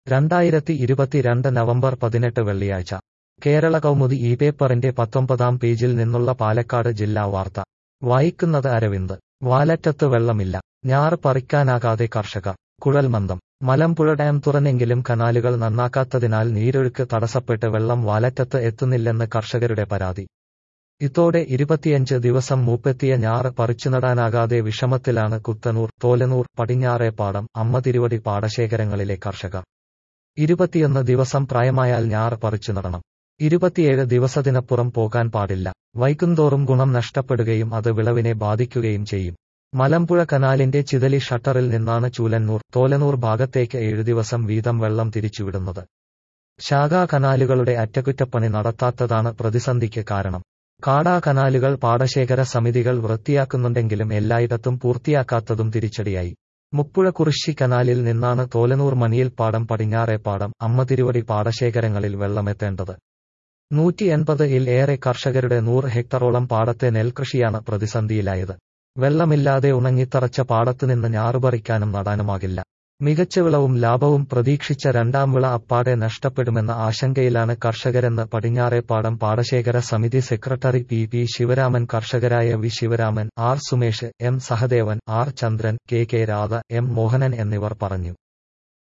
രണ്ടായിരത്തി ഇരുപത്തിരണ്ട് നവംബർ പതിനെട്ട് വെള്ളിയാഴ്ച കേരള കൗമുദി ഈ പേപ്പറിന്റെ പത്തൊമ്പതാം പേജിൽ നിന്നുള്ള പാലക്കാട് ജില്ലാ വാർത്ത വായിക്കുന്നത് അരവിന്ദ് വാലറ്റത്ത് വെള്ളമില്ല ഞാറ് പറിക്കാനാകാതെ കർഷകർ കുഴൽമന്ദം മലമ്പുഴ ഡാം തുറന്നെങ്കിലും കനാലുകൾ നന്നാക്കാത്തതിനാൽ നീരൊഴുക്ക് തടസ്സപ്പെട്ട് വെള്ളം വാലറ്റത്ത് എത്തുന്നില്ലെന്ന് കർഷകരുടെ പരാതി ഇതോടെ ഇരുപത്തിയഞ്ച് ദിവസം മൂപ്പെത്തിയ ഞാറ് പറിച്ചുനടാനാകാതെ വിഷമത്തിലാണ് കുത്തനൂർ തോലനൂർ പടിഞ്ഞാറേപ്പാടം അമ്മതിരുവടി പാടശേഖരങ്ങളിലെ കർഷകർ ഇരുപത്തിയൊന്ന് ദിവസം പ്രായമായാൽ ഞാറ് പറിച്ചു നടണം ഇരുപത്തിയേഴ് ദിവസത്തിനപ്പുറം പോകാൻ പാടില്ല വൈകുന്തോറും ഗുണം നഷ്ടപ്പെടുകയും അത് വിളവിനെ ബാധിക്കുകയും ചെയ്യും മലമ്പുഴ കനാലിന്റെ ചിതലി ഷട്ടറിൽ നിന്നാണ് ചൂലന്നൂർ തോലനൂർ ഭാഗത്തേക്ക് ഏഴു ദിവസം വീതം വെള്ളം തിരിച്ചുവിടുന്നത് ശാഖാ കനാലുകളുടെ അറ്റകുറ്റപ്പണി നടത്താത്തതാണ് പ്രതിസന്ധിക്ക് കാരണം കാടാ കനാലുകൾ പാടശേഖര സമിതികൾ വൃത്തിയാക്കുന്നുണ്ടെങ്കിലും എല്ലായിടത്തും പൂർത്തിയാക്കാത്തതും തിരിച്ചടിയായി മുപ്പുഴ കുറിശി കനാലിൽ നിന്നാണ് തോലനൂർ മണിയിൽപ്പാടം പടിഞ്ഞാറേപ്പാടം അമ്മതിരുവടി പാടശേഖരങ്ങളിൽ വെള്ളമെത്തേണ്ടത് നൂറ്റി എൺപത് ഇൽ ഏറെ കർഷകരുടെ നൂറ് ഹെക്ടറോളം പാടത്തെ നെൽകൃഷിയാണ് പ്രതിസന്ധിയിലായത് വെള്ളമില്ലാതെ ഉണങ്ങിത്തറച്ച പാടത്തുനിന്ന് ഞാറുപറിക്കാനും നടാനുമാകില്ല മികച്ച വിളവും ലാഭവും പ്രതീക്ഷിച്ച രണ്ടാം വിള അപ്പാടെ നഷ്ടപ്പെടുമെന്ന ആശങ്കയിലാണ് കർഷകരെന്ന് പടിഞ്ഞാറേപ്പാടം പാടശേഖര സമിതി സെക്രട്ടറി പി പി ശിവരാമൻ കർഷകരായ V Sivaraman R Sumesh M Sahadevan R Chandran K K Radha M Mohanan എന്നിവർ പറഞ്ഞു